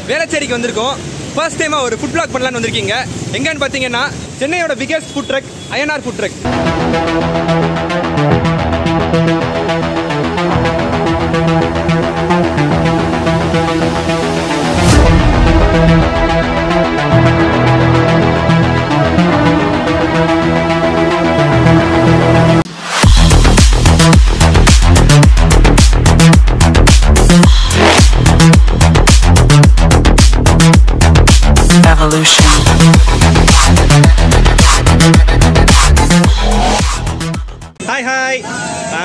வேளச்சேரிக்கு வந்திருக்கோம் ஃபர்ஸ்ட் டைமாக ஒரு ஃபுட் பிளாக் பண்ணலான்னு வந்திருக்கீங்க எங்கன்னு பார்த்தீங்கன்னா சென்னையோட biggest food truck Ayyanar food truck Evolution. Hi hi ஆ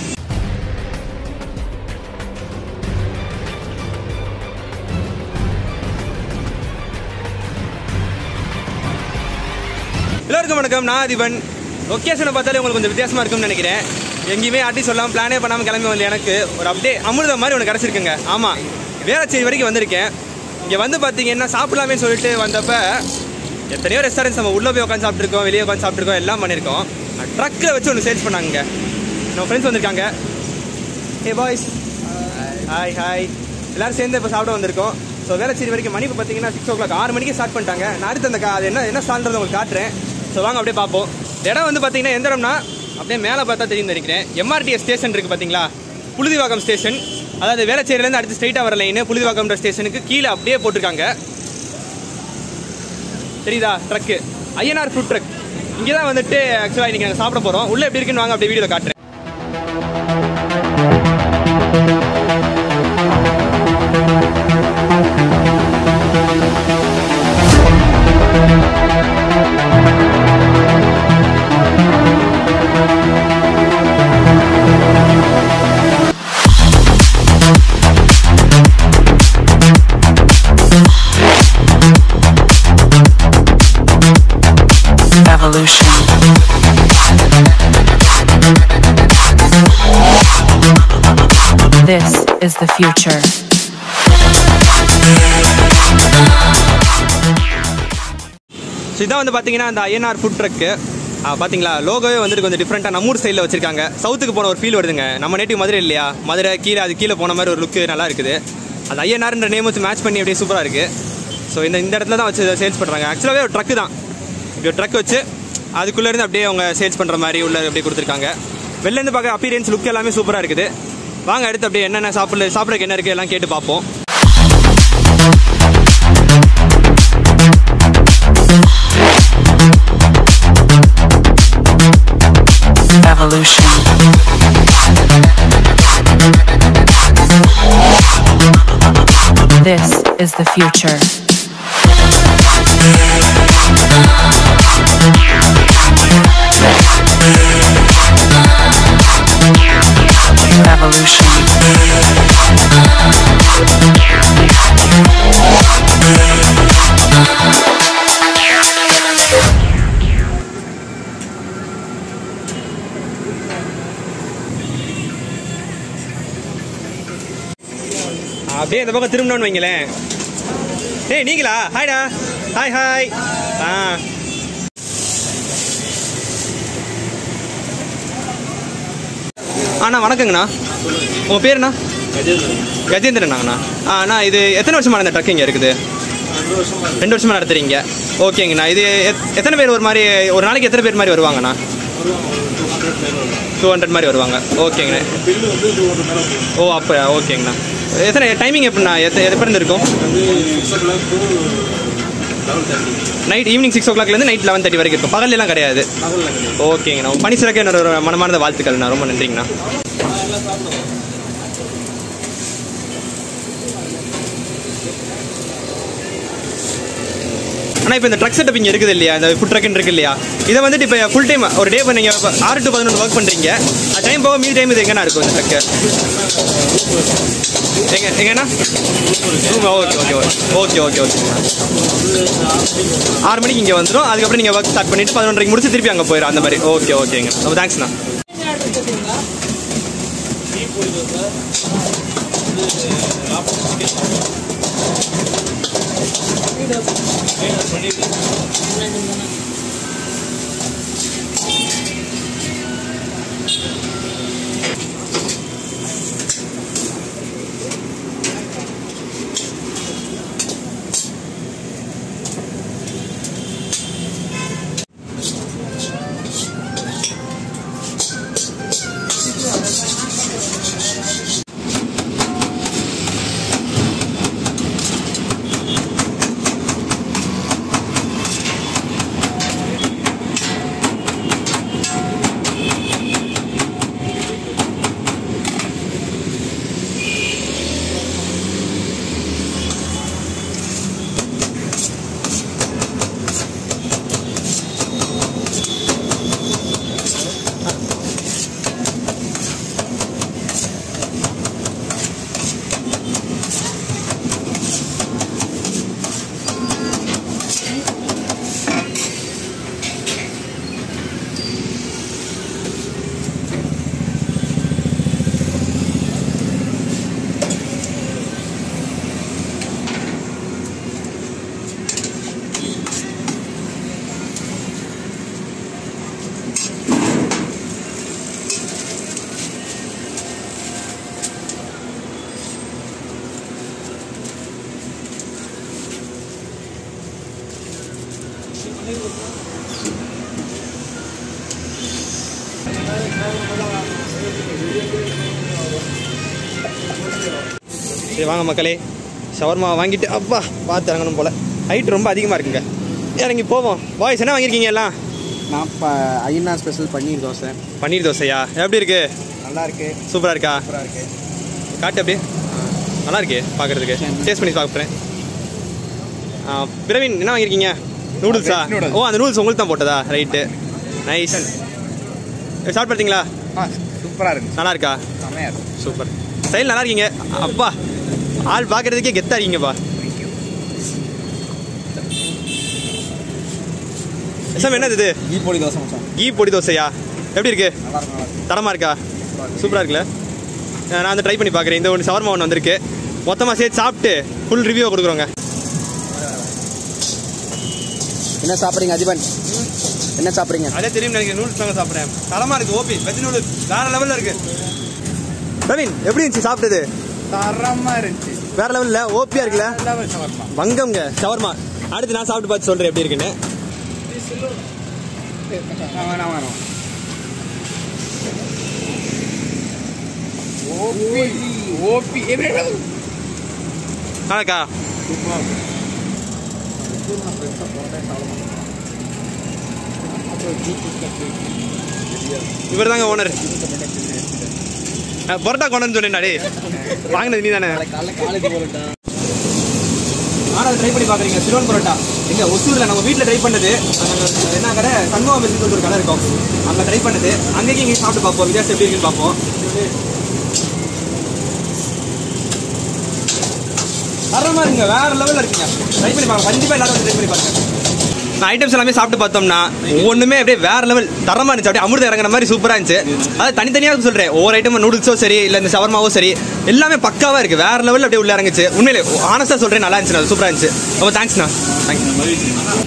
எல்லோருக்கும் வணக்கம் நான் அதிபன் லொக்கேஷனை பார்த்தாலே உங்களுக்கு கொஞ்சம் வித்தியாசமாக இருக்கும்னு நினைக்கிறேன் எங்கேயுமே ஆட்டி சொல்லாமல் பிளானே பண்ணாமல் கிளம்பி வந்து எனக்கு ஒரு அப்படியே அமிர்தம் மாதிரி ஒன்று கிடச்சிருக்குங்க ஆமாம் வேளச்சேரி வரைக்கும் வந்திருக்கேன் இங்கே வந்து பார்த்தீங்கன்னா சாப்பிடலாமே சொல்லிட்டு வந்தப்ப எத்தனையோ ரெஸ்டாரண்ட்ஸ் நம்ம உள்ளே போய் உட்காந்து சாப்பிட்ருக்கோம் வெளியே உட்காந்து சாப்பிட்ருக்கோம் எல்லாம் பண்ணியிருக்கோம் ட்ரக்கில் வச்சு ஒன்று சேல்ஸ் பண்ணாங்க நம்ம ஃப்ரெண்ட்ஸ் வந்திருக்காங்க ஏ பாய்ஸ் ஹாய் ஹாய் எல்லாரும் சேர்ந்து இப்போ சாப்பிட வந்திருக்கோம் ஸோ வேளச்சேரி வரைக்கும் மணி இப்போ பார்த்தீங்கன்னா சிக்ஸ் ஓ கிளாக் ஆறு மணிக்கு ஸ்டார்ட் பண்ணிட்டாங்க நான் அடுத்து அந்த கா- அது என்ன என்ன ஸ்டால்ன்றது உங்களுக்கு காட்டுறேன் ஸோ வாங்க அப்படியே பார்ப்போம் இந்த இடம் வந்து பார்த்தீங்கன்னா எந்த இடம்னா அப்படியே மேலே பார்த்தா தெரியும் நினைக்கிறேன் எம்ஆர்டிஎஸ் ஸ்டேஷன் இருக்குது பார்த்தீங்களா புழுதிவாக்கம் ஸ்டேஷன் அதாவது வேளச்சேரியிலேருந்து அடுத்து ஸ்ட்ரைட்டாக வர லைனு புழுதிவாக்கம்ன்ற ஸ்டேஷனுக்கு கீழே அப்படியே போட்டிருக்காங்க தெரியுதா ட்ரக்கு ஐஎன்ஆர் ஃபுட் ட்ரக் இங்கே தான் வந்துட்டு ஆக்சுவலாக இன்றைக்கி நாங்கள் சாப்பிட போகிறோம் உள்ளே எப்படி இருக்குன்னு வாங்க அப்படியே வீடியோவில் காட்டுறேன் Evolution. This is the future. So இதான் வந்து பார்த்தீங்கன்னா அந்த ஐஎன்ஆர் ஃபுட் ட்ரக்கு பார்த்தீங்களா லோகோவே வந்துட்டு கொஞ்சம் டிஃப்ரெண்ட்டாக நம்ம ஊர் ஸ்டைலில் வச்சிருக்காங்க சவுத்துக்கு போன ஒரு ஃபீல் வருதுங்க நம்ம நேட்டிவ் மதுரை இல்லையா மதுரை கீழே அது கீழே போன மாதிரி ஒரு லுக்கு நல்லா இருக்குது அந்த ஐஎன்ஆர்ன்ற நேம் வச்சு மேட்ச் பண்ணி அப்படியே சூப்பராக இருக்குது ஸோ இந்த இந்த இடத்துல தான் வச்சு சேல்ஸ் பண்ணுறாங்க ஆக்சுவலாகவே ஒரு ட்ரக்கு தான் இப்படி ஒரு ட்ரக் வச்சு அதுக்குள்ளேருந்து அப்படியே அவங்க சேல்ஸ் பண்ணுற மாதிரி உள்ள அப்படியே கொடுத்துருக்காங்க வெளிலேருந்து பார்க்க அப்பீரியன்ஸ் லுக் எல்லாமே சூப்பராக இருக்குது வாங்க அடுத்து அப்படியே என்னென்ன சாப்பிட சாப்பிட்றதுக்கு என்ன இருக்குது எல்லாம் கேட்டு பார்ப்போம் Evolution. This is the future. Evolution. அப்படியே இந்த பக்கம் திரும்பினோன்னு வைங்களேன் டேய் நீங்களா ஹாய்டா ஹாய் ஹாய் ஆ அண்ணா வணக்கங்கண்ணா உங்கள் பேருண்ணா கஜேந்திரனாங்கண்ணா ஆ அண்ணா இது எத்தனை வருஷமா இந்த ட்ரக் இங்கே இருக்குது ரெண்டு வருஷமா நடத்துறீங்க ஓகேங்கண்ணா இது எத்- எத்தனை பேர் ஒரு மாதிரி ஒரு நாளைக்கு எத்தனை பேர் மாதிரி வருவாங்கண்ணா டூ ஹண்ட்ரட் மாதிரி வருவாங்க ஓகேங்கண்ணா ஓ அப்போ ஓகேங்கண்ணா எத்தனை டைமிங் எப்படிண்ணா எத்த எப்போ இருந்து இருக்கும் நைட் ஈவினிங் சிக்ஸ் ஓ கிளாக்லேருந்து நைட் லெவன் தேர்ட்டி வரைக்கும் இருக்கும் பகல்லாம் கிடையாது ஓகேங்கண்ணா பணி சிறக்க என்னோட ஒரு மனமார்ந்த வாழ்த்துக்கள்ண்ணா ரொம்ப நன்றிங்கண்ணா ஆனால் இப்போ இந்த ட்ரக் செட்டப் இங்கே இருக்குது இல்லையா இந்த ஃபுட் ட்ரக்னு இருக்கு இல்லையா இதை வந்துட்டு இப்போ ஃபுல் டைம் ஒரு டே இப்போ நீங்கள் இப்போ ஆறு டு பதினொன்று ஒர்க் பண்ணுறீங்க அது டைம் போக மீதி டைம் இது எங்கண்ணா இருக்கும் இந்த ட்ரக்கு எங்க எங்கண்ணா okay okay okay okay okay ஆறு மணிக்கு இங்கே வந்துடும் அதுக்கப்புறம் நீங்கள் ஒர்க் ஸ்டார்ட் பண்ணிட்டு பதினொன்றரைக்கு முடிச்சு திருப்பி அங்கே போயிடும் அந்த மாதிரி ஓகே ஓகேங்க ரொம்ப தேங்க்ஸ்ண்ணா சரி வாங்க மக்களே ஷவர்மா வாங்கிட்டு அப்பா பார்த்து இறங்கணும் போல ஹைட் ரொம்ப அதிகமாக இருக்குங்க இறங்கி போவோம் பாய்ஸ் என்ன வாங்கியிருக்கீங்க எல்லாம் நான் இப்போ ஐநா ஸ்பெஷல் பன்னீர் தோசை பன்னீர் தோசையா எப்படி இருக்கு நல்லா இருக்கு சூப்பராக இருக்கா சூப்பராக இருக்கு காட்டு அப்படியே நல்லா இருக்கே பார்க்கறதுக்கு டேஸ்ட் பண்ணி பார்க்குறேன் பிரவீன் என்ன வாங்கியிருக்கீங்க நூடுல்ஸா Veg noodles. ஓ அந்த நூடுல்ஸ் உங்களுக்கு தான் போட்டதா ரைட்டு நைஸ் ஸ்டார்ட் பண்ணிட்டீங்களா ஆ சூப்பராக இருக்கு நல்லா இருக்கா செம்மையாக இருக்கு சூப்பர் ஸ்டைல் நல்லா இருக்கீங்க அப்பா ஆள் பார்க்கறதுக்கே கெத்தா இருக்கீங்கப்பா சார் என்னது இது ஈ பொடி தோசை மச்சான் கீ பொடி தோசையா எப்படி இருக்கு நல்லா இருக்கு நல்லா இருக்கு தரமா இருக்கா சூப்பராக இருக்குல்ல அஹ் நான் வந்து ட்ரை பண்ணி பார்க்குறேன் இந்த ஒன்று சவர்மா ஒன்று வந்திருக்கு மொத்தமாக சேர்த்து சாப்பிட்டு ஃபுல் ரிவ்யூ கொடுக்குறோங்க என்ன சாப்பிட்றீங்க அதிபன் என்ன சாப்பிட்றீங்க அதே தெரியும் நினைக்கிறேன் நூடுல்ஸ் தாங்க சாப்பிட்றேன் தரமா இருக்கு ஓபி வெஜ் நூடுல்ஸ் வேற லெவலில் இருக்கு பிரவீன் எப்படி இருந்துச்சு சாப்பிட்டது தரமாக இருந்துச்சு வேற லெவலில் ஓபியா இருக்குல்ல லெவல் ஷவர்மா வங்கம்ங்க ஷவர்மா அடுத்து நான் சாப்பிட்டு பார்த்து சொல்கிறேன் எப்படி இருக்குன்னு வேணாம் வேணாம் ஓபி ஓபி ஆனாக்கா இவர் தாங்க ஓனர் பரோட்டா கொண்டு சொன்னேன் வாங்கினது நீ தானே காலைல காலேஜ் போகலட்டா ஆனால் ட்ரை பண்ணி பார்க்குறீங்க சிறுவன் பரோட்டா எங்க ஒசூரில் நம்ம வீட்டில் ட்ரை பண்ணது அங்க என்ன கடை சண்முகம் மெஸ்ஸுன்னு சொல்லிட்டு ஒரு கடை இருக்கும் அங்கே ட்ரை பண்ணது அங்கேயும் இங்கேயும் சாப்பிட்டு பார்ப்போம் வித்தியாசம் எப்படி இருக்குன்னு பார்ப்போம் தரமா இருங்க வேற லெவலில் இருக்குங்க ட்ரை பண்ணி பாருங்க கண்டிப்பாக எல்லாரும் ட்ரை பண்ணி பாருங்க நான் ஐட்டம்ஸ் எல்லாமே சாப்பிட்டு பார்த்தோம்னா ஒண்ணுமே அப்படியே வேற லெவல் தரமா இருந்துச்சு அப்படியே அமிர்தம் இறங்குற மாதிரி சூப்பரா இருந்துச்சு அதாவது தனித்தனியாக சொல்றேன் ஒவ்வொரு ஐட்டம் நூடுல்ஸோ சரி இல்ல இந்த சவர்மாவோ சரி எல்லாமே பக்காவா இருக்கு வேற லெவல் அப்படியே உள்ள இறங்குச்சு உண்மையிலே ஆனஸ்டா சொல்றேன் நல்லா இருந்துச்சு சூப்பரா இருந்துச்சு ரொம்ப தேங்க்ஸ்ண்ணா தேங்க்ஸ்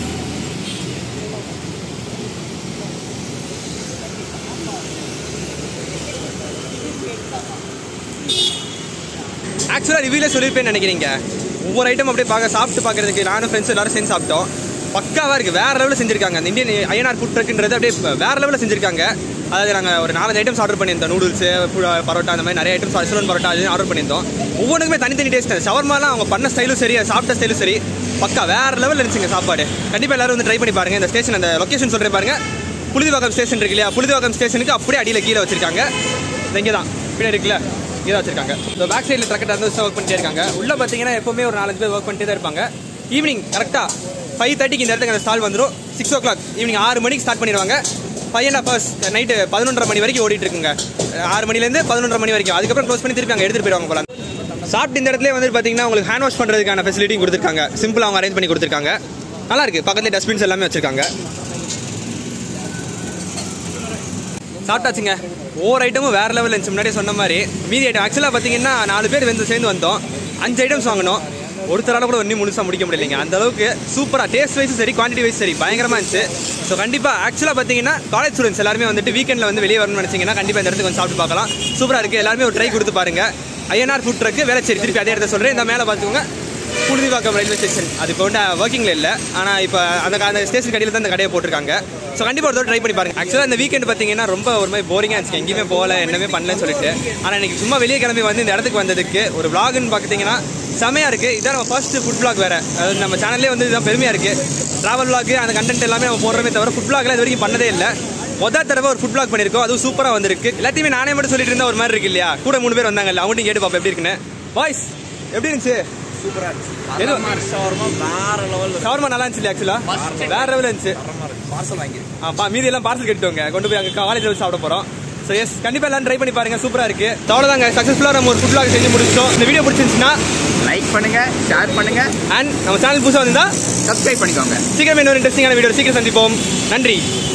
ஆக்சுவலாக ரிவ்யூல சொல்லியிருப்பேன்னு நினைக்கிறீங்க ஒவ்வொரு ஐட்டம் அப்படியே பார்க்க சாப்பிட்டு பார்க்கறதுக்கு நானும் ஃப்ரெண்ட்ஸ் எல்லாரும் சேர்ந்து சாப்பிட்டோம் பக்காவாக இருக்குது வேற லெவலில் செஞ்சிருக்காங்க அந்த இந்தியன் ஐஎன்ஆர் ஃபுட் ட்ரக்ன்றது அப்படியே வேற லெவலில் செஞ்சிருக்காங்க அதாவது நாங்கள் ஒரு நாலஞ்சு ஐட்டம்ஸ் ஆர்டர் பண்ணியிருந்தோம் நூடுல்ஸ் பரோட்டா அந்த மாதிரி நிறைய ஐட்டம்ஸ் சிலன் பரோட்டா அது ஆர்டர் பண்ணியிருந்தோம் ஒவ்வொன்றுக்குமே தனித்தனி டேஸ்ட் ஷவர்மாலாம் அவங்க பண்ண ஸ்டைலும் சரி அது சாப்பிட்ட ஸ்டைலும் சரி பக்கா வேற லெவலில் இருந்துச்சுங்க சாப்பாடு கண்டிப்பாக எல்லாரும் வந்து ட்ரை பண்ணி பாருங்க இந்த ஸ்டேஷன் அந்த லொக்கேஷன் சொல்கிறேன் பாருங்க புழுதிவாக்கம் ஸ்டேஷன் இருக்கு இல்லையா புழுதிவாக்கம் ஸ்டேஷனுக்கு அப்படியே அடியில் கீழே வச்சிருக்காங்க இங்கே தான் பின்னாடி இருக்குல்ல இங்கே வச்சிருக்காங்க இந்த பேக் சைடில் ட்ரக்கெட் வந்து ஒர்க் பண்ணிட்டே இருக்காங்க உள்ள பார்த்தீங்கன்னா எப்பவுமே ஒரு நாலஞ்சு பேர் ஒர்க் பண்ணிட்டே தான் இருப்பாங்க ஈவினிங் கரெக்டாக ஃபைவ் தேர்ட்டிக்கு இந்த இடத்துக்கு அந்த ஸ்டால் வந்துடும் சிக்ஸ் ஓ கிளாக் ஈவினிங் ஆறு மணிக்கு ஸ்டார்ட் பண்ணிடுவாங்க ஃபைவ் அண்ட் ஹவர்ஸ் நைட்டு பதினொன்றரை மணி வரைக்கும் ஓடிட்டு இருக்குங்க ஆறு மணிலேருந்து பதினொன்றரை மணி வரைக்கும் அதுக்கப்புறம் க்ளோஸ் பண்ணி திருப்பி அங்கே எடுத்துகிட்டு போயிடுவாங்க போல சாப்பிட்டு இந்த இடத்துல வந்து பார்த்தீங்கன்னா உங்களுக்கு ஹேண்ட் வாஷ் பண்ணுறதுக்கான ஃபெசிலிட்டியும் கொடுத்துருக்காங்க சிம்பிளாக அவங்க அரேஞ்ச் பண்ணி கொடுத்துருக்காங்க நல்லா இருக்கு பக்கத்துலேயே டஸ்ட்பின்ஸ் எல்லாமே வச்சிருக்காங்க சாப்பிட்டாச்சுங்க ஒவ்வொரு ஐட்டமும் வேற லெவலில் இருந்துச்சு முன்னாடியே சொன்ன மாதிரி மீதி ஐட்டம் ஆக்சுவலாக பார்த்தீங்கன்னா நாலு பேர் வந்து சேர்ந்து வந்தோம் அஞ்சு ஐட்டம்ஸ் வாங்கினோம் ஒருத்தரால கூட ஒன்றும் முழுசாக முடிக்க முடியலைங்க அந்த அளவுக்கு சூப்பராக டேஸ்ட் வைஸும் சரி குவான்டிட்டி வைஸ் சரி பயங்கரமாக இருந்துச்சு ஸோ கண்டிப்பாக ஆக்சுவலாக பார்த்தீங்கன்னா காலேஜ் ஸ்டூடெண்ட்ஸ் எல்லாருமே வந்துட்டு வீக்கெண்டில் வந்து வெளியே வரணும்னு நினச்சிங்கன்னா கண்டிப்பாக இந்த இடத்துக்கு வந்து சாப்பிட்டு பார்க்கலாம் சூப்பராக இருக்குது எல்லாருமே ஒரு ட்ரை கொடுத்து பாருங்க ஐஎன்ஆர் ஃபுட் ட்ரக்கு வேலைச்சேரி திருப்பி அதே இடத்த சொல்கிறேன் இந்த மேலே பார்த்துக்கோங்க புழுதிவாக்கம் ரயில்வே ஸ்டேஷன் அது இப்போ வந்து ஒர்க்கிங்கில் இல்லை ஆனால் இப்போ அந்த அந்த ஸ்டேஷன் கடையில் தான் அந்த கடையை போட்டிருக்காங்க ஸோ கண்டிப்பாக ஒரு தடவை ட்ரை பண்ணி பாருங்க ஆக்சுவலாக இந்த வீக்கெண்ட் பார்த்தீங்கன்னா ரொம்ப ஒரு மாதிரி போரிங்காக இருந்துச்சு எங்கேயுமே போகல என்னமே பண்ணலன்னு சொல்லிட்டு ஆனால் இன்னைக்கு சும்மா வெளியே கிளம்பி வந்து இந்த இடத்துக்கு வந்ததுக்கு ஒரு vlogன்னு பார்த்தீங்கன்னா செமையாக இருக்குது இதான் நம்ம ஃபர்ஸ்ட் ஃபுட் vlog வேறு அதாவது நம்ம சேனல்லே வந்து இதுதான் பெருமையாக இருக்குது ட்ராவல் vlog அந்த கண்டென்ட் எல்லாமே நம்ம போடுறமே தவிர ஃபுட் vlogலாம் இது வரைக்கும் பண்ணதே இல்லை மொதல் தடவை ஒரு ஃபுட் vlog பண்ணியிருக்கோம் அதுவும் சூப்பராக வந்திருக்கு எல்லாத்தையுமே நானே மட்டும் சொல்லிட்டு இருந்தா ஒரு மாதிரி இருக்கு இல்லையா கூட மூணு பேர் வந்தாங்கல்ல அவங்கள்ட்ட கேட்டு பார்ப்போம் எப்படி இருக்குன்னு வாய்ஸ் எப்படி இருந்துச்சு சூப்பராக எது? இருந்துச்சு ஷவர்மா வேற லெவல் ஷவர்மா நல்லா இருந்துச்சு ஆக்சுவலா வேற லெவலில் இருந்துச்சு பார்சல் வாங்கி ஆ, பா மீதி எல்லாம் பார்சல் கட்டுவாங்க கொண்டு போய் அங்கே காலேஜில் வச்சு சாப்பிட போகிறோம் ஸோ எஸ் கண்டிப்பாக எல்லாரும் ட்ரை பண்ணி பாருங்க சூப்பராக இருக்கு அவ்வளோதாங்க சக்ஸஸ்ஃபுல்லாக நம்ம ஒரு ஃபுட் vlog செஞ்சு முடிச்சிட்டோம் இந்த வீடியோ பிடிச்சிருந்துச்சுன்னா லைக் பண்ணுங்க ஷேர் பண்ணுங்க அண்ட் நம்ம சேனல் புதுசாக வந்திருந்தா சப்ஸ்கிரைப் பண்ணிக்கோங்க சீக்கிரமே இன்னொரு இன்ட்ரெஸ்டிங்கான வீடியோ சீக்கிரம் சந்திப்போம் நன்றி